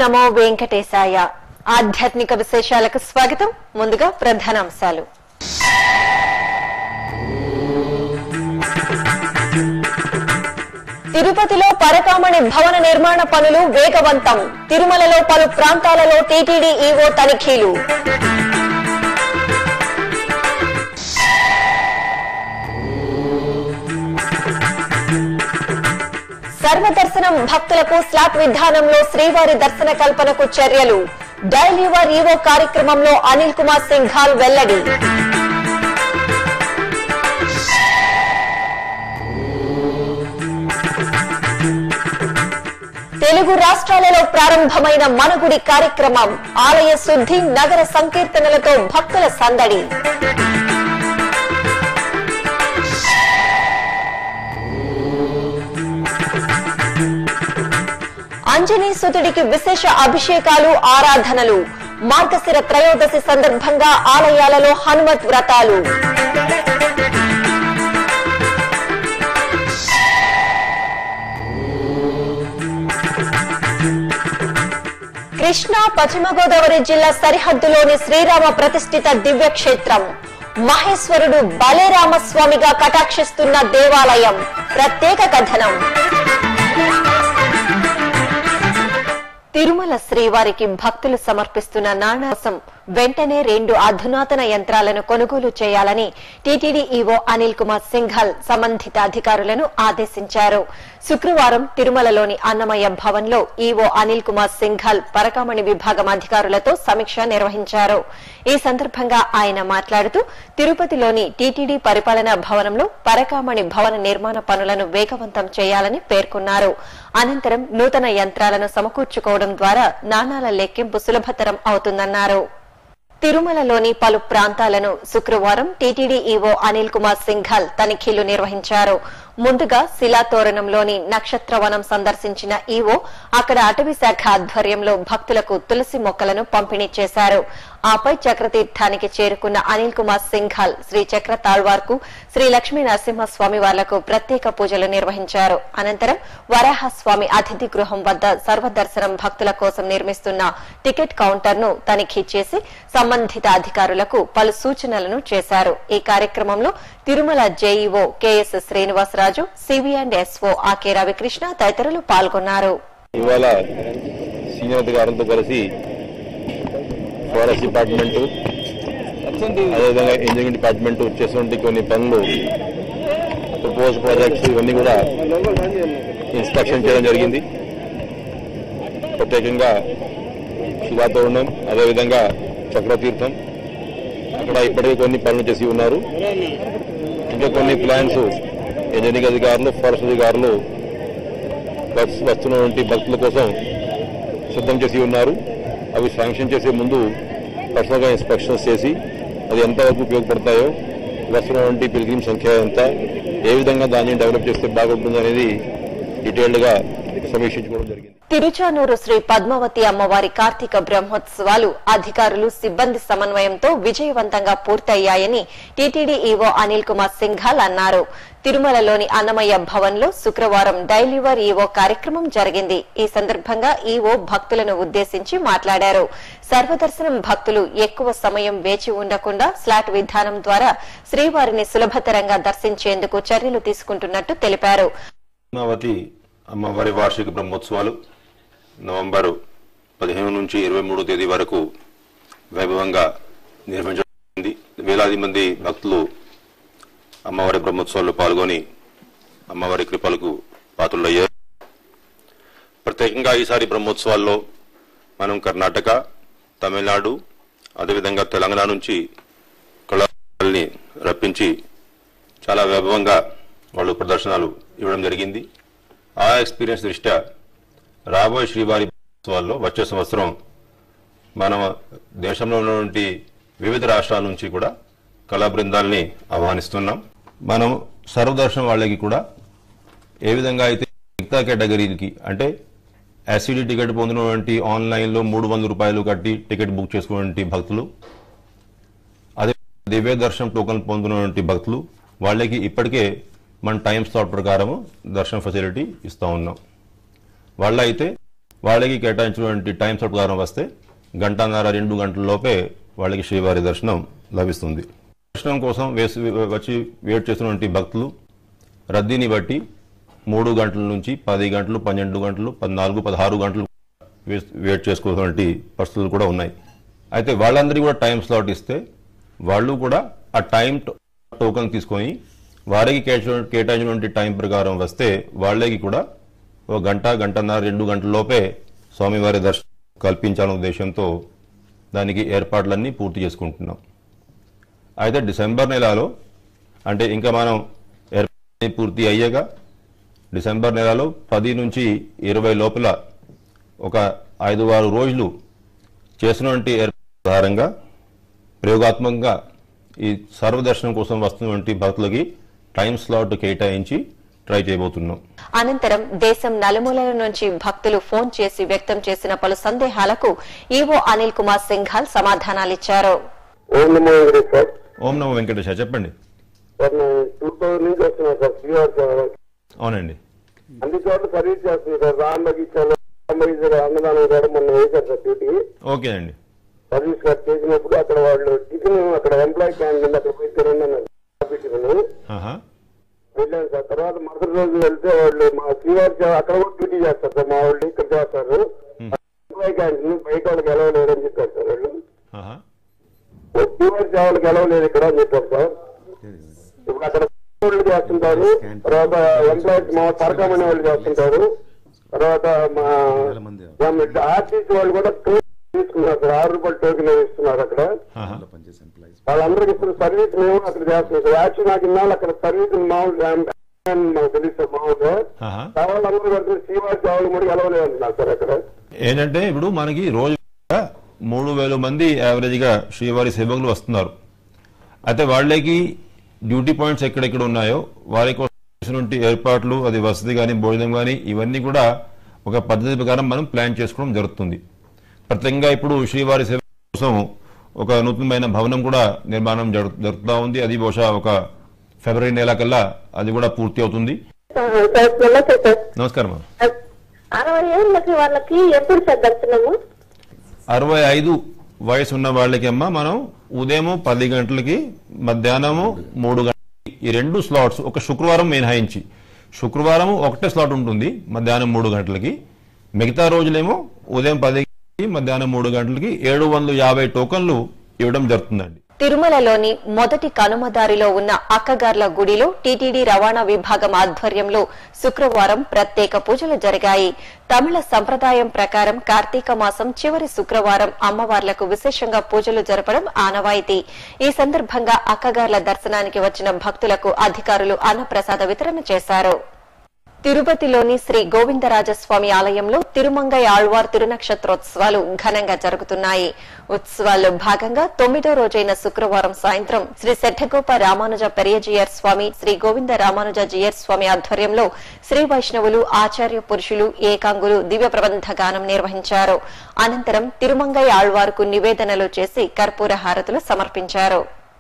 నమో వెంకటేశాయ ఆధ్యాత్మిక విశేషాలకు స్వాగతం ముందుగా ప్రధానాంశాలు తిరుపతిలో పరకామణి భవన నిర్మాణ పనులు వేగవంతం తిరుమలలో పలు ప్రాంతాలలో టీటీడీ ఈవో తనిఖీలు సర్వదర్శనం భక్తులకు స్లాట్ విధానంలో శ్రీవారి దర్శన కల్పనకు చర్యలు డైలీవర్ ఈవో కార్యక్రమంలో అనిల్ కుమార్ సింఘాల్ వెల్లడి తెలుగు రాష్ట్రాలలో ప్రారంభమైన మనగుడి కార్యక్రమం ఆలయ శుద్ధి నగర సంకీర్తనలతో భక్తుల సందడి అంజనీ సుతుడికి విశేష అభిషేకాలు ఆరాధనలు మార్గశిర త్రయోదశి సందర్భంగా ఆలయాలలో హనుమత్ వ్రతాలు కృష్ణా పశ్చిమ గోదావరి జిల్లా సరిహద్దులోని శ్రీరామ ప్రతిష్ఠిత దివ్యక్షేత్రం మహేశ్వరుడు బలేరామస్వామిగా కటాక్షిస్తున్న దేవాలయం ప్రత్యేక కథనం తిరుమల శ్రీవారికి భక్తులు సమర్పిస్తున్న నాణాసం వెంటనే రెండు అధునాతన యంత్రాలను కొనుగోలు చేయాలని టీటీడీ ఈవో అనిల్ కుమార్ సింఘాల్ సంబంధిత అధికారులను ఆదేశించారు శుక్రవారం తిరుమలలోని అన్నమయ్య భవన్ లో ఈవో అనిల్ కుమార్ సింఘాల్ పరకామణి విభాగం అధికారులతో సమీక్ష నిర్వహించారు ఈ సందర్భంగా ఆయన మాట్లాడుతూ తిరుపతిలోని టీటీడీ పరిపాలనా భవనంలో పరకామణి భవన నిర్మాణ పనులను వేగవంతం చేయాలని పేర్కొన్నారు అనంతరం నూతన యంత్రాలను సమకూర్చుకోవడం ద్వారా నాణాల లెక్కింపు సులభతరం అవుతుందన్నారు తిరుమలలోని పలు ప్రాంతాలను శుక్రవారం టీటీడీ ఈవో అనిల్ కుమార్ సింఘాల్ తనిఖీలు నిర్వహించారు ముందుగా శిలాతోరణంలోని నక్షత్రవనం సందర్శించిన ఈవో అక్కడ అటవీ శాఖ ఆధ్వర్యంలో భక్తులకు తులసి మొక్కలను పంపిణీ చేశారు ఆపై చక్రతీర్థానికి చేరుకున్న అనిల్ కుమార్ సింఘాల్ శ్రీ చక్ర తాళ్వార్కు శ్రీ లక్ష్మీ నరసింహస్వామి వార్లకు ప్రత్యేక పూజలు నిర్వహించారు అనంతరం వరాహస్వామి అతిథి గృహం వద్ద సర్వదర్శనం భక్తుల కోసం నిర్మిస్తున్న టికెట్ కౌంటర్ ను తనిఖీ చేసి సంబంధిత అధికారులకు పలు సూచనలను చేశారు ఈ కార్యక్రమంలో Tirumala JEO K S Srinivasaraju CV and SO Ake Ravikrishna తదితరులు పాల్గొన్నారు ఇవాళ సీనియర్ అధికారులతో కలిసి ఫారెస్ట్ డిపార్ట్మెంట్ అదేవిధంగా ఇంజనీరింగ్ డిపార్ట్మెంట్ చేసినటువంటి కొన్ని పనులు ప్రపోజ్ ప్రాజెక్ట్స్ ఇవన్నీ కూడా ఇన్స్పెక్షన్ చేయడం జరిగింది ప్రత్యేకంగా శిలాతోరణం అదేవిధంగా చక్రతీర్థం అక్కడ ఇప్పటికే కొన్ని పనులు చేసి ఉన్నారు ఇంకా కొన్ని ప్లాన్స్ ఇంజనీరింగ్ అధికారులు ఫారెస్ట్ అధికారులు బస్ వస్తున్నటువంటి భక్తుల కోసం సిద్ధం చేసి ఉన్నారు అవి శాంక్షన్ చేసే ముందు పర్సనల్గా ఇన్స్పెక్షన్స్ చేసి అది ఎంతవరకు ఉపయోగపడతాయో వస్తున్నటువంటి పిల్గ్రిమ్ సంఖ్య ఎంత ఏ విధంగా దాన్ని డెవలప్ చేస్తే బాగుంటుంది అనేది డీటెయిల్డ్గా సమీక్షించుకోవడం జరిగింది తిరుచానూరు శ్రీ పద్మావతి అమ్మవారి కార్తీక బ్రహ్మోత్సవాలు అధికారులు సిబ్బంది సమన్వయంతో విజయవంతంగా పూర్తయ్యాయని టీటీడీ ఈవో అనిల్ కుమార్ సింఘాల్ అన్నారు తిరుమలలోని అన్నమయ్య భవన్ లో శుక్రవారం డైలీవర్ ఈవో కార్యక్రమం జరిగింది ఈ సందర్భంగా ఈవో భక్తులను ఉద్దేశించి మాట్లాడారు సర్వదర్శనం భక్తులు ఎక్కువ సమయం వేచి ఉండకుండా స్లాట్ విధానం ద్వారా శ్రీవారిని సులభతరంగా దర్శించేందుకు చర్యలు తీసుకుంటున్నట్టు తెలిపారు పద్మావతి అమ్మవారి వార్షిక బ్రహ్మోత్సవాలు నవంబరు పదిహేను నుంచి ఇరవై మూడో తేదీ వరకు వైభవంగా నిర్వహించబడింది వేలాది మంది భక్తులు అమ్మవారి బ్రహ్మోత్సవాల్లో పాల్గొని అమ్మవారి కృపలకు పాత్రులయ్యారు ప్రత్యేకంగా ఈసారి బ్రహ్మోత్సవాల్లో మనం కర్ణాటక తమిళనాడు అదేవిధంగా తెలంగాణ నుంచి కళాకారుల్ని రప్పించి చాలా వైభవంగా వాళ్ళు ప్రదర్శనలు ఇవ్వడం జరిగింది ఆ ఎక్స్పీరియన్స్ దృష్ట్యా రాబోయే శ్రీవారి ఉత్సవాల్లో వచ్చే సంవత్సరం మన దేశంలో ఉన్నటువంటి వివిధ రాష్ట్రాల నుంచి కూడా కళా బృందాల్ని ఆహ్వానిస్తున్నాం మనం సర్వదర్శనం వాళ్ళకి కూడా ఏ విధంగా అయితే మిగతా కేటగిరీకి అంటే ఎస్సీడీ టికెట్ పొందినటువంటి ఆన్లైన్లో మూడు వందల రూపాయలు కట్టి టికెట్ బుక్ చేసుకున్నటువంటి భక్తులు అదే దివ్య దర్శనం టోకన్ పొందినటువంటి భక్తులు వాళ్ళకి ఇప్పటికే మన టైం స్లాట్ ప్రకారం దర్శన ఫెసిలిటీ ఇస్తూ ఉన్నాం వాళ్ళ అయితే వాళ్ళకి కేటాయించినటువంటి టైం స్లాట్ ప్రకారం వస్తే గంటన్నర రెండు గంటల లోపే వాళ్ళకి శ్రీవారి దర్శనం లభిస్తుంది దర్శనం కోసం వేసి వచ్చి వెయిట్ చేస్తున్నటువంటి భక్తులు రద్దీని బట్టి మూడు గంటల నుంచి పది గంటలు పన్నెండు గంటలు పద్నాలుగు పదహారు గంటలు వేస్- వెయిట్ చేసుకోవాల్సినటువంటి పరిస్థితులు కూడా ఉన్నాయి అయితే వాళ్ళందరికీ కూడా టైం స్లాట్ ఇస్తే వాళ్ళు కూడా ఆ టైం టో- టోకెన్ తీసుకొని వారికి కేటాయించిన- కేటాయించినటువంటి టైం ప్రకారం వస్తే వాళ్ళకి కూడా ఒక గంట గంటన్నర రెండు గంటల లోపే స్వామివారి దర్శనం కల్పించాలనే ఉద్దేశంతో దానికి ఏర్పాట్లన్నీ పూర్తి చేసుకుంటున్నాం అయితే డిసెంబర్ నెలలో అంటే ఇంకా మనం ఏర్పాట్లన్నీ పూర్తి అయ్యాక డిసెంబర్ నెలలో పది నుంచి ఇరవై లోపల ఒక ఐదు ఆరు రోజులు చేసినటువంటి ఏర్పాటు ఆధారంగా ప్రయోగాత్మకంగా ఈ సర్వదర్శనం కోసం వస్తున్నటువంటి భక్తులకి టైం స్లాట్ కేటాయించి ట్రై చేయబోతున్నాం అనంతరం దేశం నలుమూలల నుంచి భక్తులు ఫోన్ చేసి వ్యక్తం చేసిన పలు సందేహాలకు ఈవో అనిల్ కుమార్ సింఘాల్ సమాధానాలిచ్చారు ఓం నమో వెంకటేష్ సార్ ఓం నమో వెంకటేశ చెప్పండి సార్ నేను టూ థౌసండ్ నుంచి వస్తున్నాను సార్ శ్రీవారి సేవ అవునండి అన్ని చోట్ల సర్వీస్ చేస్తున్నాను సార్ రామ్ బగీచాలో రామ్ బగీచాలో అన్నదానం కూడా మొన్న వేశారు సార్ డ్యూటీ ఓకే అండి సర్వీస్ గారు చేసినప్పుడు అక్కడ వాళ్ళు టిఫిన్ అక్కడ ఎంప్లాయీ క్యాంటీన్ అక్కడ పోయి తినండి అన్నారు టిఫిన్ ఆహా వెళ్ళాను సార్ తర్వాత మరుసటి రోజు వెళ్తే వాళ్ళు మా శ్రీవారి సేవ అక్కడ కూడా డ్యూటీ చేస్తారు సార్ మా వాళ్ళు ఇక్కడ చేస్తారు ఎంప్లాయీ క్యాంటీన్ బయట వాళ్ళకి ఎలా లేదని చెప్పారు సార్ వాళ్ళు ఆహా శ్రీవారి సేవలకు ఎలా లేదు ఇక్కడ అని చెప్పారు సార్ ఇప్పుడు అక్కడ వాళ్ళు చేస్తుంటారు తర్వాత ఎంప్లాయీస్ మా సరకమనే వాళ్ళు చేస్తుంటారు తర్వాత మా ఆర్టీసీ వాళ్ళు కూడా టోకెన్ తీసుకున్నారు సార్ ఆరు రూపాయలు టోకెన్ ఇస్తున్నారు అక్కడ ఆహా వాళ్ళందరికి ఇస్తున్న సర్వీస్ మేము అక్కడ చేస్తున్నాం సార్ యాక్చువల్ నాకు ఇన్నాళ్ళు అక్కడ సర్వీస్ మామూలు మాకు తెలుసు సార్ మామూలుగా ఆహా వాళ్ళందరూ కడుతున్న శ్రీవారి సేవలు కూడా గెలవలేదు అంటున్నారు సార్ అక్కడ ఏంటంటే ఇప్పుడు మనకి రోజు మూడు వేల మంది యావరేజ్ గా శ్రీవారి సేవకులు వస్తున్నారు అయితే వాళ్ళకి డ్యూటీ పాయింట్స్ ఎక్కడెక్కడ ఉన్నాయో వారి కోసం చేసినటువంటి ఏర్పాట్లు అది వసతి కానీ భోజనం కానీ ఇవన్నీ కూడా ఒక పద్ధతి ప్రకారం మనం ప్లాన్ చేసుకోవడం జరుగుతుంది ప్రత్యేకంగా ఇప్పుడు శ్రీవారి సేవ కోసం ఒక నూతనమైన భవనం కూడా నిర్మాణం జరు- జరుగుతూ ఉంది అది బహుశా ఒక ఫిబ్రవరి నెల కల్లా అది కూడా పూర్తి అవుతుంది సార్ నమస్తే సార్ నమస్కారం అమ్మా. అరవై ఏళ్ళకి వాళ్ళకి ఎప్పుడు సార్ దర్శనము అరవై ఐదు వయసు ఉన్న వాళ్ళకి అమ్మా మనం ఉదయం పది గంటలకి మధ్యాహ్నము మూడు గంటలకి ఈ రెండు స్లాట్స్ ఒక శుక్రవారం మినహాయించి శుక్రవారం ఒకటే స్లాట్ ఉంటుంది మధ్యాహ్నం మూడు గంటలకి మిగతా రోజులేమో ఉదయం పది గంటలకి మధ్యాహ్నం మూడు గంటలకి ఏడు వందల యాభై టోకన్లు ఇవ్వడం జరుగుతుందండి తిరుమలలోని మొదటి కనుమదారిలో ఉన్న అక్కగార్ల గుడిలో టీటీడీ రవాణా విభాగం ఆధ్వర్యంలో శుక్రవారం ప్రత్యేక పూజలు జరిగాయి తమిళ సంప్రదాయం ప్రకారం కార్తీక మాసం చివరి శుక్రవారం అమ్మవార్లకు విశేషంగా పూజలు జరపడం ఆనవాయితీ ఈ సందర్భంగా అక్కగార్ల దర్శనానికి వచ్చిన భక్తులకు అధికారులు అన్నప్రసాద వితరణ చేశారు తిరుపతిలోని శ్రీ గోవిందరాజస్వామి ఆలయంలో తిరుమంగై ఆళ్వార్ తిరునక్షత్రోత్సవాలు ఘనంగా జరుగుతున్నాయి ఉత్సవాల్లో భాగంగా తొమ్మిదో రోజైన శుక్రవారం సాయంత్రం శ్రీ సెట్టగోప రామానుజ పెరియజియర్ స్వామి శ్రీ గోవింద రామానుజ జియర్ స్వామి ఆధ్వర్యంలో శ్రీ వైష్ణవులు ఆచార్య పురుషులు ఏకాంగులు దివ్య ప్రబంధ గానం నిర్వహించారు అనంతరం తిరుమంగై ఆళ్వార్కు నివేదనలు చేసి కర్పూర హారతులు సమర్పించారు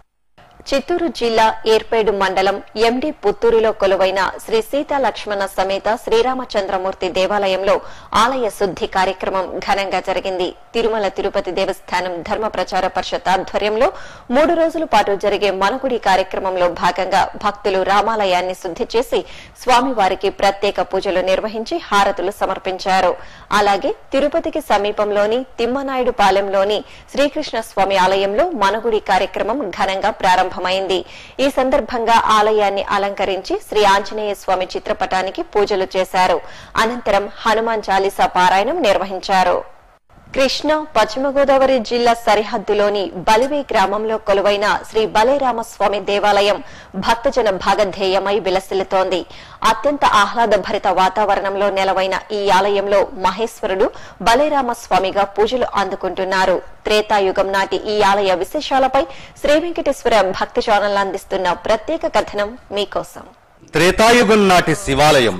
చిత్తూరు జిల్లా ఏర్పేడు మండలం ఎండి పుత్తూరులో కొలువైన శ్రీ సీతా లక్ష్మణ సమేత శ్రీరామచంద్రమూర్తి దేవాలయంలో ఆలయ శుద్ది కార్యక్రమం ఘనంగా జరిగింది తిరుమల తిరుపతి దేవస్థానం ధర్మ ప్రచార పరిషత్ ఆధ్వర్యంలో మూడు రోజుల పాటు జరిగే మనగుడి కార్యక్రమంలో భాగంగా భక్తులు రామాలయాన్ని శుద్ది చేసి స్వామివారికి ప్రత్యేక పూజలు నిర్వహించి హారతులు సమర్పించారు అలాగే తిరుపతికి సమీపంలోని తిమ్మనాయుడు పాలెంలోని శ్రీకృష్ణ స్వామి ఆలయంలో మనగుడి కార్యక్రమం ఘనంగా ప్రారంభమైంది ఈ సందర్భంగా ఆలయాన్ని అలంకరించి శ్రీ ఆంజనేయ స్వామి చిత్రపటానికి పూజలు చేశారు అనంతరం హనుమాన్ చాలీసా పారాయణం నిర్వహించారు కృష్ణా పశ్చిమ గోదావరి జిల్లా సరిహద్దులోని బలివే గ్రామంలో కొలువైన శ్రీ బలేరామస్వామి దేవాలయం భక్తజన భాగధేయమై విలసిల్లుతోంది అత్యంత ఆహ్లాదభరిత వాతావరణంలో నెలవైన ఈ ఆలయంలో మహేశ్వరుడు బలేరామస్వామిగా పూజలు అందుకుంటున్నారు త్రేతాయుగం నాటి ఈ ఆలయ విశేషాలపై శ్రీ వెంకటేశ్వర భక్తి ఛానల్ అందిస్తున్న ప్రత్యేక కథనం మీకోసం త్రేతాయుగం నాటి శివాలయం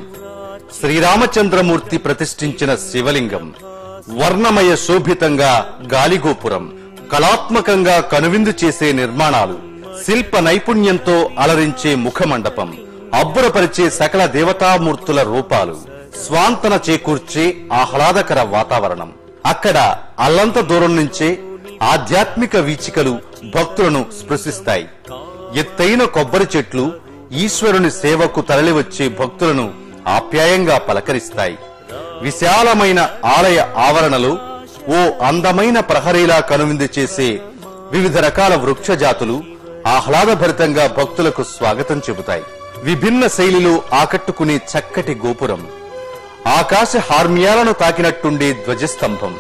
శ్రీరామచంద్రమూర్తి ప్రతిష్ఠించిన శివలింగం వర్ణమయ శోభితంగా గాలిగోపురం కళాత్మకంగా కనువిందు చేసే నిర్మాణాలు శిల్ప నైపుణ్యంతో అలరించే ముఖమండపం అబ్బురపరిచే సకల దేవతామూర్తుల రూపాలు స్వాంతన చేకూర్చే ఆహ్లాదకర వాతావరణం అక్కడ అల్లంత దూరం నుంచే ఆధ్యాత్మిక వీచికలు భక్తులను స్పృశిస్తాయి ఎత్తైన కొబ్బరి చెట్లు ఈశ్వరుని సేవకు తరలివచ్చే భక్తులను ఆప్యాయంగా పలకరిస్తాయి విశాలమైన ఆలయ ఆవరణలో ఓ అందమైన ప్రహరీలా కనువిందు చేసే వివిధ రకాల వృక్ష జాతులు ఆహ్లాదభరితంగా భక్తులకు స్వాగతం చెబుతాయి విభిన్న శైలిలో ఆకట్టుకునే చక్కటి గోపురం ఆకాశ హార్మ్యాలను తాకినట్టుండే ధ్వజస్తంభం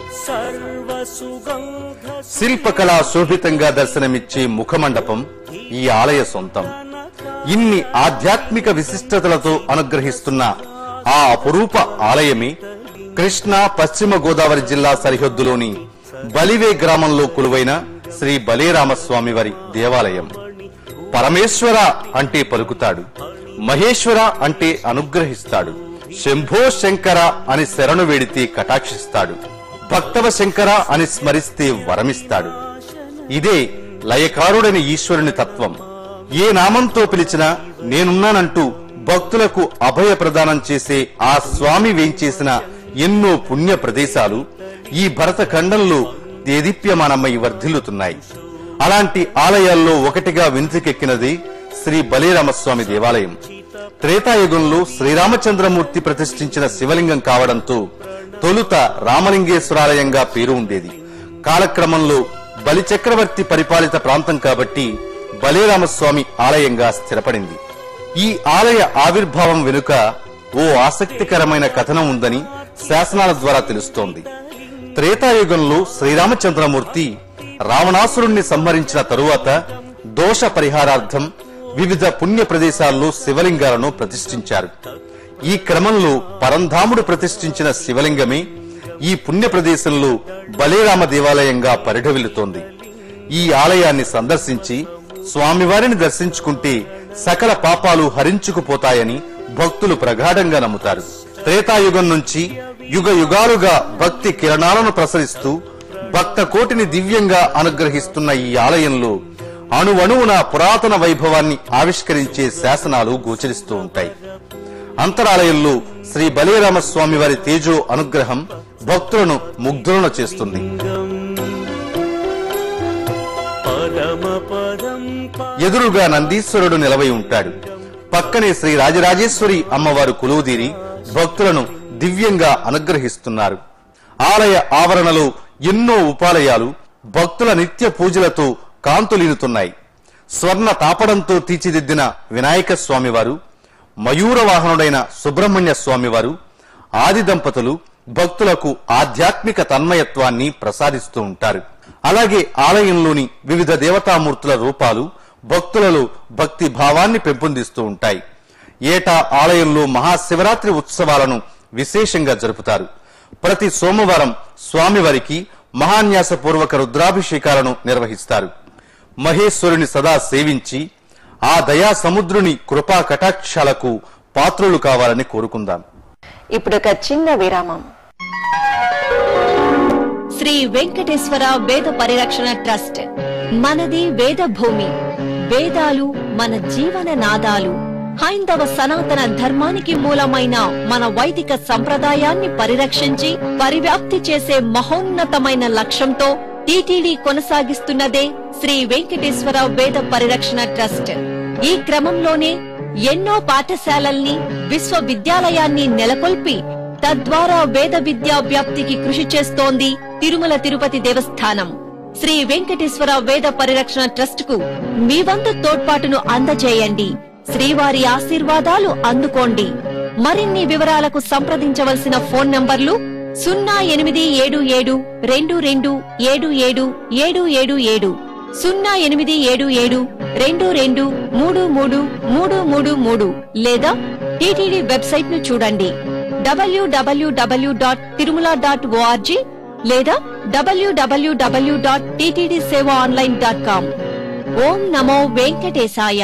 శిల్పకళా శోభితంగా దర్శనమిచ్చే ముఖమండపం ఈ ఆలయ సొంతం ఇన్ని ఆధ్యాత్మిక విశిష్టతలతో అనుగ్రహిస్తున్న ఆ అపురూప ఆలయమే కృష్ణా పశ్చిమ గోదావరి జిల్లా సరిహద్దులోని బలివే గ్రామంలో కొలువైన శ్రీ బలేరామస్వామి వారి దేవాలయం పరమేశ్వర అంటే పలుకుతాడు మహేశ్వర అంటే అనుగ్రహిస్తాడు శంభో శంకర అని శరణు వేడితే కటాక్షిస్తాడు భక్తవ శంకర అని స్మరిస్తే వరమిస్తాడు ఇదే లయకారుడని ఈశ్వరుని తత్వం ఏ నామంతో పిలిచినా నేనున్నానంటూ భక్తులకు అభయ ప్రదానం చేసే ఆ స్వామి వేంచేసిన ఎన్నో పుణ్య ప్రదేశాలు ఈ భరత ఖండంలో దేదీప్యమానమై వర్ధిల్లుతున్నాయి అలాంటి ఆలయాల్లో ఒకటిగా వెనుతికెక్కినది శ్రీ బలేరామస్వామి దేవాలయం త్రేతాయుగంలో శ్రీరామచంద్రమూర్తి ప్రతిష్ఠించిన శివలింగం కావడంతో తొలుత రామలింగేశ్వరాలయంగా పేరు ఉండేది కాలక్రమంలో బలి చక్రవర్తి పరిపాలిత ప్రాంతం కాబట్టి బలేరామస్వామి ఆలయంగా స్థిరపడింది ఈ ఆలయ ఆవిర్భావం వెనుక ఓ ఆసక్తికరమైన కథనం ఉందని శాసనాల ద్వారా తెలుస్తోంది త్రేతాయుగంలో శ్రీరామచంద్రమూర్తి రావణాసురుణ్ణి సంహరించిన తరువాత దోష పరిహారార్థం వివిధ పుణ్య ప్రదేశాల్లో శివలింగాలను ప్రతిష్ఠించారు ఈ క్రమంలో పరంధాముడు ప్రతిష్ఠించిన శివలింగమే ఈ పుణ్య ప్రదేశంలో బలేరామ దేవాలయంగా పరిఢవిల్లుతోంది ఈ ఆలయాన్ని సందర్శించి స్వామివారిని దర్శించుకుంటే సకల పాపాలు హరించుకుపోతాయని భక్తులు ప్రగాఢంగా నమ్ముతారు త్రేతాయుగం నుంచి యుగ యుగాలుగా భక్తి కిరణాలను ప్రసరిస్తూ భక్త కోటిని దివ్యంగా అనుగ్రహిస్తున్న ఈ ఆలయంలో అణువణువున పురాతన వైభవాన్ని ఆవిష్కరించే శాసనాలు గోచరిస్తూ ఉంటాయి అంతరాలయంలో శ్రీ బలేరామస్వామి వారి తేజో అనుగ్రహం భక్తులను ముగ్ధులను చేస్తుంది ఎదురుగా నందీశ్వరుడు నిలవై ఉంటాడు పక్కనే శ్రీ రాజరాజేశ్వరి అమ్మవారు కొలువుదీరి భక్తులను దివ్యంగా అనుగ్రహిస్తున్నారు ఆలయ ఆవరణలో ఎన్నో ఉపాలయాలు భక్తుల నిత్య పూజలతో కాంతులీనుతున్నాయి స్వర్ణ తాపడంతో తీర్చిదిద్దిన వినాయక స్వామివారు మయూర వాహనుడైన సుబ్రహ్మణ్య స్వామివారు ఆది దంపతులు భక్తులకు ఆధ్యాత్మిక తన్మయత్వాన్ని ప్రసాదిస్తూ ఉంటారు అలాగే ఆలయంలోని వివిధ దేవతామూర్తుల రూపాలు భక్తులలో భక్తి భావాన్ని పెంపొందిస్తూ ఉంటాయి ఏటా ఆలయంలో మహాశివరాత్రి ఉత్సవాలను విశేషంగా జరుపుతారు ప్రతి సోమవారం స్వామివారికి మహాన్యాసపూర్వక రుద్రాభిషేకాలను నిర్వహిస్తారు మహేశ్వరుని సదా సేవించి ఆ దయా సముద్రుని కృపా కటాక్షాలకు పాత్రులు కావాలని కోరుకుందాం ఇప్పుడొక చిన్న విరామం శ్రీ వెంకటేశ్వర వేద పరిరక్షణ ట్రస్ట్ మనది వేద భూమి వేదాలు మన జీవన నాదాలు హైందవ సనాతన ధర్మానికి మూలమైన మన వైదిక సంప్రదాయాన్ని పరిరక్షించి పరివ్యాప్తి చేసే మహోన్నతమైన లక్ష్యంతో టీటీడీ కొనసాగిస్తున్నదే శ్రీ వెంకటేశ్వర వేద పరిరక్షణ ట్రస్ట్ ఈ క్రమంలోనే ఎన్నో పాఠశాలల్ని విశ్వవిద్యాలయాన్ని నెలకొల్పి తద్వారా వేద విద్యా వ్యాప్తికి కృషి చేస్తోంది తిరుమల తిరుపతి దేవస్థానం శ్రీ వెంకటేశ్వర వేద పరిరక్షణ ట్రస్ట్ కు మీ వంతు తోడ్పాటును అందజేయండి శ్రీవారి ఆశీర్వాదాలు అందుకోండి మరిన్ని వివరాలకు సంప్రదించవలసిన ఫోన్ నంబర్లు సున్నా ఎనిమిది ఏడు ఏడు రెండు రెండు ఏడు ఏడు ఏడు ఏడు ఏడు సున్నా ఎనిమిది ఏడు ఏడు రెండు రెండు మూడు మూడు మూడు మూడు మూడు లేదా టీటీడీ వెబ్సైట్ ను చూడండి W W W dot Tirumala dot O R G లేదా W W W dot TTD Seva online dot com ఓం నమో వెంకటేశాయ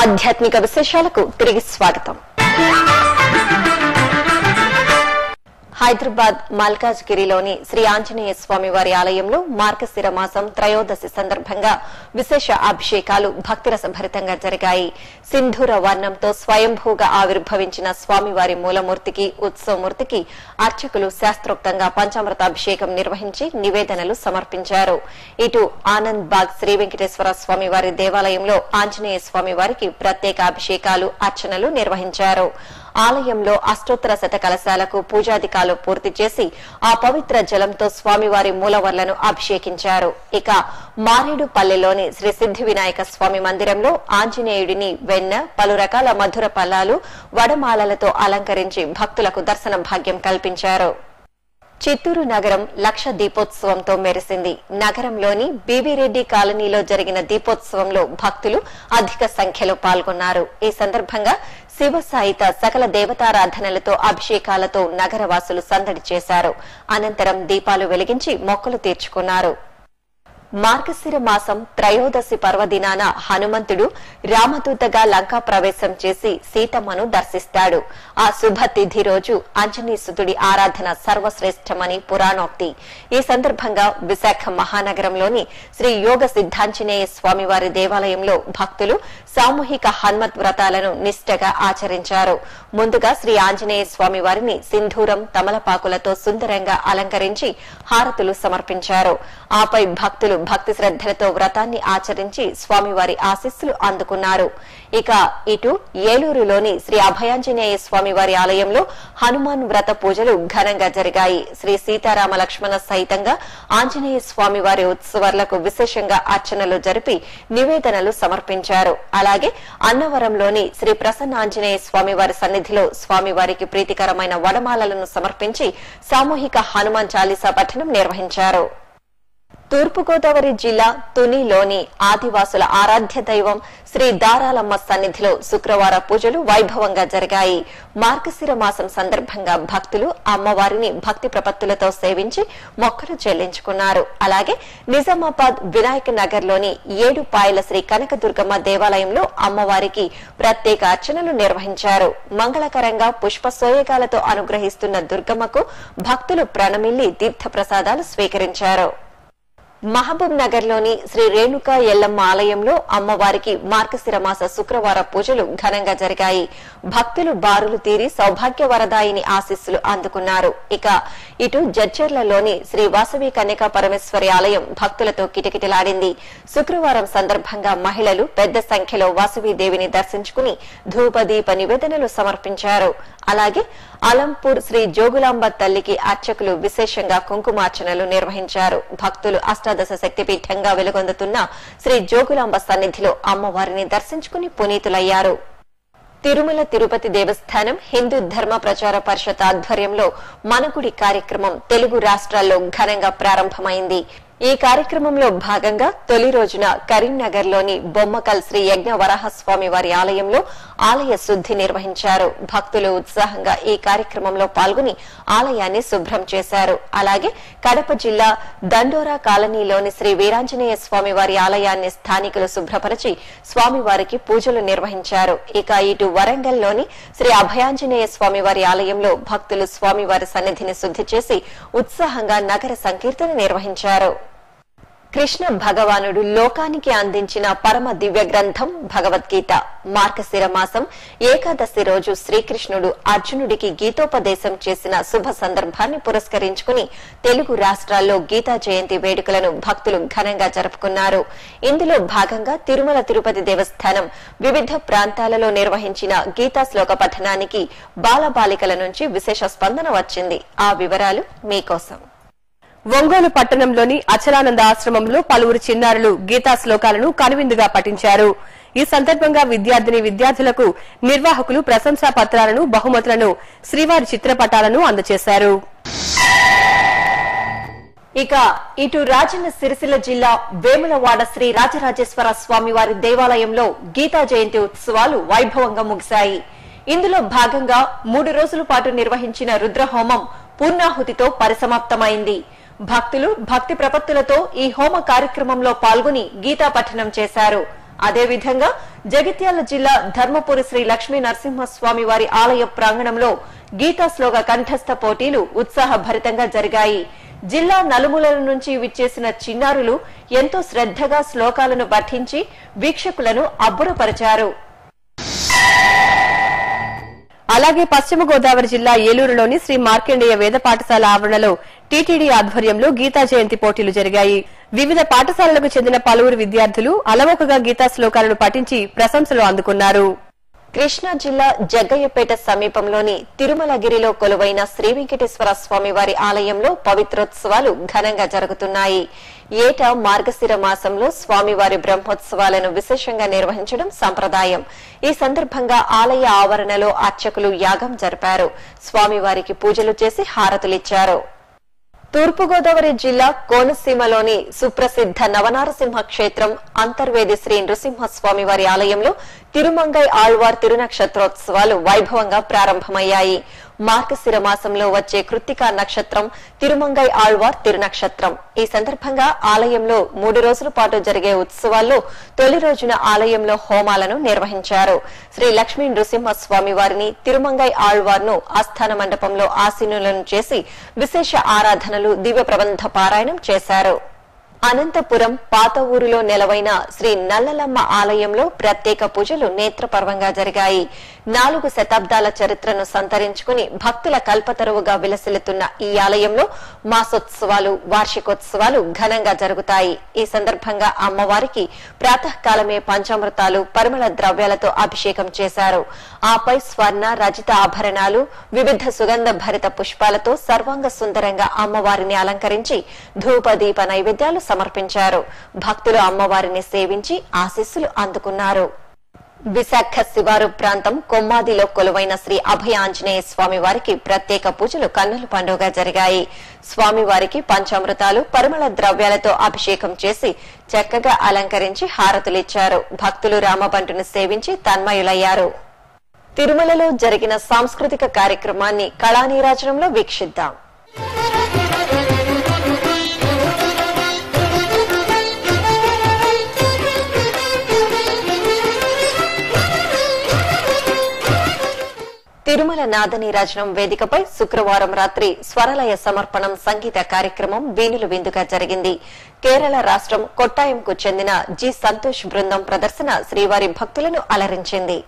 ఆధ్యాత్మిక విశేషాలకు తిరిగి స్వాగతం హైదరాబాద్ మల్కాజ్గిరిలోని శ్రీ ఆంజనేయ స్వామి వారి ఆలయంలో మార్గశిర మాసం త్రయోదశి సందర్భంగా విశేష అభిషేకాలు భక్తిరస భరితంగా జరిగాయి సింధూర వర్ణంతో స్వయంభూగా ఆవిర్భవించిన స్వామివారి మూలమూర్తికి ఉత్సవమూర్తికి అర్చకులు శాస్త్రోక్తంగా పంచామృత అభిషేకం నిర్వహించి నివేదనలు సమర్పించారు ఇటు ఆనంద్ బాగ్ శ్రీ వెంకటేశ్వర స్వామి వారి దేవాలయంలో ఆంజనేయ స్వామి వారికి ప్రత్యేక అభిషేకాలు అర్చనలు నిర్వహించారు ఆలయంలో అష్టోత్తర శత కలశాలకు పూజాధికాలు పూర్తి చేసి ఆ పవిత్ర జలంతో స్వామివారి మూలవర్లను అభిషేకించారు ఇక మారేడుపల్లెలోని శ్రీ సిద్ధి వినాయక స్వామి మందిరంలో ఆంజనేయుడిని వెన్న పలు రకాల మధుర పల్లాలు వడమాలలతో అలంకరించి భక్తులకు దర్శన భాగ్యం కల్పించారు చిత్తూరు నగరం లక్ష దీపోత్సవంతో మెరిసింది నగరంలోని బీబీరెడ్డి కాలనీలో జరిగిన దీపోత్సవంలో భక్తులు అధిక సంఖ్యలో పాల్గొన్నారు ఈ సందర్భంగా శివ సాయిత సకల దేవతారాధనలతో అభిషేకాలతో నగరవాసులు సందడి చేశారు అనంతరం దీపాలు వెలిగించి మొక్కలు తీర్చుకున్నారు మార్గశిర మాసం త్రయోదశి పర్వదినాన హనుమంతుడు రామదూతగా లంకా ప్రవేశం చేసి సీతమ్మను దర్శిస్తాడు ఆ శుభ తిథి రోజు ఆంజనేయసుతుడి ఆరాధన సర్వశ్రేష్టమని పురాణోక్తి ఈ సందర్భంగా విశాఖ మహానగరంలోని శ్రీ యోగ సిద్ధాంజనేయ స్వామివారి దేవాలయంలో భక్తులు సామూహిక హనుమత్ వ్రతాలను నిష్టగా ఆచరించారు ముందుగా శ్రీ ఆంజనేయ స్వామి వారిని సింధూరం తమలపాకులతో సుందరంగా అలంకరించి హారతులు సమర్పించారు ఆపై భక్తులు భక్తి శ్రద్దలతో వ్రతాన్ని ఆచరించి స్వామివారి ఆశీస్సులు అందుకున్నారు ఇక ఇటు ఏలూరులోని శ్రీ అభయాంజనేయ స్వామి వారి ఆలయంలో హనుమాన్ వ్రత పూజలు ఘనంగా జరిగాయి శ్రీ సీతారామ లక్ష్మణ సహితంగా ఆంజనేయ స్వామి వారి ఉత్సవాలకు విశేషంగా అర్చనలు జరిపి నివేదనలు సమర్పించారు అలాగే అన్నవరంలోని శ్రీ ప్రసన్న ఆంజనేయ స్వామి వారి సన్నిధిలో స్వామివారికి ప్రీతికరమైన వడమాలలను సమర్పించి సామూహిక హనుమాన్ చాలీసా పఠనం నిర్వహించారు తూర్పుగోదావరి జిల్లా తునిలోని ఆదివాసుల ఆరాధ్య దైవం శ్రీ దారాలమ్మ సన్నిధిలో శుక్రవార పూజలు వైభవంగా జరిగాయి మార్గశిర మాసం సందర్భంగా భక్తులు అమ్మవారిని భక్తి ప్రపత్తులతో సేవించి మొక్కలు చెల్లించుకున్నారు అలాగే నిజామాబాద్ వినాయక నగర్ లోని ఏడు పాయల శ్రీ కనకదుర్గమ్మ దేవాలయంలో అమ్మవారికి ప్రత్యేక అర్చనలు నిర్వహించారు మంగళకరంగా పుష్ప సోయగాలతో అనుగ్రహిస్తున్న దుర్గమ్మకు భక్తులు ప్రణమిల్లి తీర్థ ప్రసాదాలు స్వీకరించారు మహబూబ్ నగర్ లోని శ్రీ రేణుకా ఎల్లమ్మ ఆలయంలో అమ్మవారికి మార్గశిర మాస శుక్రవార పూజలు ఘనంగా జరిగాయి భక్తులు బారులు తీరి సౌభాగ్య వరదాయిని ఆశీస్సులు అందుకున్నారు ఇక ఇటు జడ్చర్లలోని శ్రీ వాసవి కన్యకా పరమేశ్వరి ఆలయం భక్తులతో కిటకిటలాడింది శుక్రవారం సందర్భంగా మహిళలు పెద్ద సంఖ్యలో వాసవీదేవిని దర్శించుకుని ధూపదీప నివేదనలు సమర్పించారు అలాగే అలంపూర్ శ్రీ జోగులాంబ తల్లికి అర్చకులు విశేషంగా కుంకుమార్చనలు నిర్వహించారు భక్తులు అష్టాదశ శక్తిపీఠంగా వెలుగొందుతున్న శ్రీ జోగులాంబ సన్నిధిలో అమ్మవారిని దర్శించుకుని పునీతులయ్యారు తిరుమల తిరుపతి దేవస్థానం హిందూ ధర్మ ప్రచార పరిషత్ ఆధ్వర్యంలో మనగుడి కార్యక్రమం తెలుగు రాష్ట్రాల్లో ఘనంగా ప్రారంభమైంది ఈ కార్యక్రమంలో భాగంగా తొలి రోజున కరీంనగర్ లోని బొమ్మకల్ శ్రీ యజ్ఞ వరాహస్వామి వారి ఆలయంలో ఆలయ శుద్ధి నిర్వహించారు భక్తులు ఉత్సాహంగా ఈ కార్యక్రమంలో పాల్గొని ఆలయాన్ని శుభ్రం చేశారు అలాగే కడప జిల్లా దండోరా కాలనీలోని శ్రీ వీరాంజనేయ స్వామి వారి ఆలయాన్ని స్థానికులు శుభ్రపరిచి స్వామివారికి పూజలు నిర్వహించారు ఇక ఇటు వరంగల్లోని శ్రీ అభయాంజనేయ స్వామి వారి ఆలయంలో భక్తులు స్వామివారి సన్నిధిని శుద్ధి చేసి ఉత్సాహంగా నగర సంకీర్తన నిర్వహించారు కృష్ణ భగవానుడు లోకానికి అందించిన పరమ దివ్య గ్రంథం భగవద్గీత మార్గశిర మాసం ఏకాదశి రోజు శ్రీకృష్ణుడు అర్జునుడికి గీతోపదేశం చేసిన శుభ సందర్భాన్ని పురస్కరించుకుని తెలుగు రాష్ట్రాల్లో గీతా జయంతి వేడుకలను భక్తులు ఘనంగా జరుపుకున్నారు ఇందులో భాగంగా తిరుమల తిరుపతి దేవస్థానం వివిధ ప్రాంతాలలో నిర్వహించిన గీతా శ్లోక పఠనానికి బాలబాలికల నుంచి విశేష స్పందన వచ్చింది ఆ వివరాలు మీకోసం ఒంగోలు పట్టణంలోని అచలానంద ఆశ్రమంలో పలువురు చిన్నారులు గీతా శ్లోకాలను కనువిందుగా పఠించారు ఈ సందర్భంగా విద్యార్థిని విద్యార్థులకు నిర్వాహకులు ప్రశంసా పత్రాలను బహుమతులను శ్రీవారి చిత్రపటాలను అందజేశారు ఇక ఇటు రాజన్న సిరిసిల్ల జిల్లా వేములవాడ శ్రీ రాజరాజేశ్వర స్వామి వారి దేవాలయంలో గీతా జయంతి ఉత్సవాలు వైభవంగా ముగిశాయి ఇందులో భాగంగా మూడు రోజుల పాటు నిర్వహించిన రుద్రహోమం పూర్ణాహుతితో పరిసమాప్తమైంది భక్తులు భక్తి ప్రపత్తులతో ఈ హోమ కార్యక్రమంలో పాల్గొని గీతా పఠనం చేశారు అదేవిధంగా జగిత్యాల జిల్లా ధర్మపురి శ్రీ లక్ష్మీ నరసింహస్వామి వారి ఆలయ ప్రాంగణంలో గీతా శ్లోక కంఠస్థ పోటీలు ఉత్సాహభరితంగా జరిగాయి జిల్లా నలుమూలల నుంచి విచ్చేసిన చిన్నారులు ఎంతో శ్రద్ధగా శ్లోకాలను పఠించి వీక్షకులను అబ్బురపరిచారు అలాగే పశ్చిమ గోదావరి జిల్లా ఏలూరులోని శ్రీ మార్కండేయ వేద పాఠశాల ఆవరణలో టీటీడీ ఆధ్వర్యంలో గీతా జయంతి పోటీలు జరిగాయి వివిధ పాఠశాలలకు చెందిన పలువురు విద్యార్థులు అలవోకగా గీతా శ్లోకాలను పఠించి ప్రశంసలు అందుకున్నారు కృష్ణా జిల్లా జగ్గయ్యపేట సమీపంలోని తిరుమలగిరిలో కొలువైన శ్రీ వెంకటేశ్వర స్వామి వారి ఆలయంలో పవిత్రోత్సవాలు ఘనంగా జరుగుతున్నాయి ఏటా మార్గశిర మాసంలో స్వామివారి బ్రహ్మోత్సవాలను విశేషంగా నిర్వహించడం సంప్రదాయం ఈ సందర్భంగా ఆలయ ఆవరణలో అర్చకులు యాగం జరిపారు స్వామివారికి పూజలు చేసి హారతులిచ్చారు తూర్పుగోదావరి జిల్లా కోనసీమలోని సుప్రసిద్ధ నవనారసింహ క్షేత్రం అంతర్వేది శ్రీ నృసింహస్వామి వారి ఆలయంలో తిరుమంగై ఆళ్వార్ తిరునక్షత్రోత్సవాలు వైభవంగా ప్రారంభమయ్యాయి మార్గశిర మాసంలో వచ్చే కృత్తికా నక్షత్రం తిరుమంగై ఆళ్వార్ తిరునక్షత్రం ఈ సందర్భంగా ఆలయంలో మూడు రోజుల పాటు జరిగే ఉత్సవాల్లో తొలి రోజున ఆలయంలో హోమాలను నిర్వహించారు శ్రీ లక్ష్మీ నృసింహస్వామి వారిని తిరుమంగై ఆళ్వార్ను ఆస్థాన మండపంలో ఆసీనులను చేసి విశేష ఆరాధనలు దివ్య ప్రబంధ పారాయణం చేశారు అనంతపురం పాత ఊరిలో నెలవైన శ్రీ నల్లలమ్మ ఆలయంలో ప్రత్యేక పూజలు నేత్రపర్వంగా జరిగాయి నాలుగు శతాబ్దాల చరిత్రను సంతరించుకుని భక్తుల కల్పతరువుగా విలసిల్లుతున్న ఈ ఆలయంలో మాసోత్సవాలు వార్షికోత్సవాలు ఘనంగా జరుగుతాయి ఈ సందర్భంగా అమ్మవారికి ప్రాతకాలమే పంచామృతాలు పరిమళ ద్రవ్యాలతో అభిషేకం చేశారు ఆపై స్వర్ణ రజిత ఆభరణాలు వివిధ సుగంధ భరిత పుష్పాలతో సర్వాంగ సుందరంగా అమ్మవారిని అలంకరించి ధూప దీప నైవేద్యాలు సమర్పించారు భక్తులు అమ్మవారిని సేవించి ఆశీస్సులు అందుకున్నారు విశాఖ శివారు ప్రాంతం కొమ్మాదిలో కొలువైన శ్రీ అభయ ఆంజనేయ స్వామి వారికి ప్రత్యేక పూజలు కన్నుల పండుగ జరిగాయి స్వామివారికి పంచామృతాలు పరిమళ ద్రవ్యాలతో అభిషేకం చేసి చక్కగా అలంకరించి హారతులిచ్చారు భక్తులు రామబంటును సేవించి తన్మయులయ్యారు తిరుమలలో జరిగిన సాంస్కృతిక కార్యక్రమాన్ని కళానీరాజనంలో వీక్షిద్దాం తిరుమల నాదనీరాజనం వేదికపై శుక్రవారం రాత్రి స్వరలయ సమర్పణం సంగీత కార్యక్రమం వీణులు విందుగా జరిగింది కేరళ రాష్ట్రం కొట్టాయంకు చెందిన జి సంతోష్ బృందం ప్రదర్శన శ్రీవారి భక్తులను అలరించింది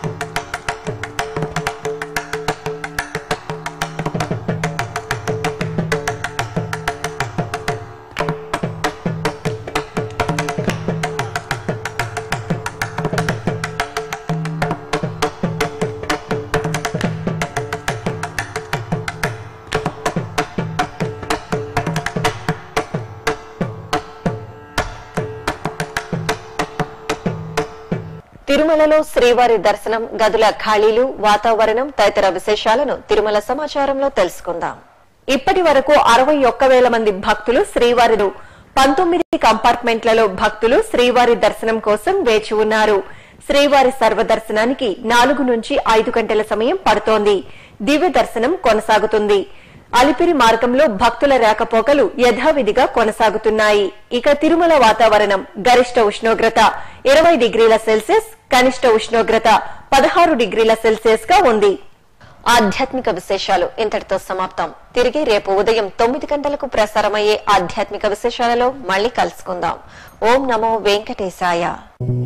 తిరుమలలో శ్రీవారి దర్శనం గదుల ఖాళీలు వాతావరణం తదితర విశేషాలను తిరుమల సమాచారంలో తెలుసుకుందాం ఇప్పటి వరకు అరవై ఒక్క వేల మంది భక్తులు శ్రీవారిను పంతొమ్మిది కంపార్ట్మెంట్లలో భక్తులు శ్రీవారి దర్శనం కోసం వేచి ఉన్నారు శ్రీవారి సర్వదర్శనానికి నాలుగు నుంచి ఐదు గంటల సమయం పడుతోంది దివ్య దర్శనం కొనసాగుతుంది అలిపిరి మార్గంలో భక్తుల రాకపోకలు యథావిధిగా కొనసాగుతున్నాయి ఇక తిరుమల వాతావరణం గరిష్ట ఉష్ణోగ్రత ఇరవై డిగ్రీల సెల్సియస్ కనిష్ట ఉష్ణోగ్రత పదహారు డిగ్రీల సెల్సియస్ గా ఉంది ఆధ్యాత్మిక విశేషాలు ఇంతటితో సమాప్తం తిరిగి రేపు ఉదయం తొమ్మిది గంటలకు ప్రసారమయ్యే ఆధ్యాత్మిక విశేషాలలో మళ్ళీ కలుసుకుందాం ఓం నమో వెంకటేశాయ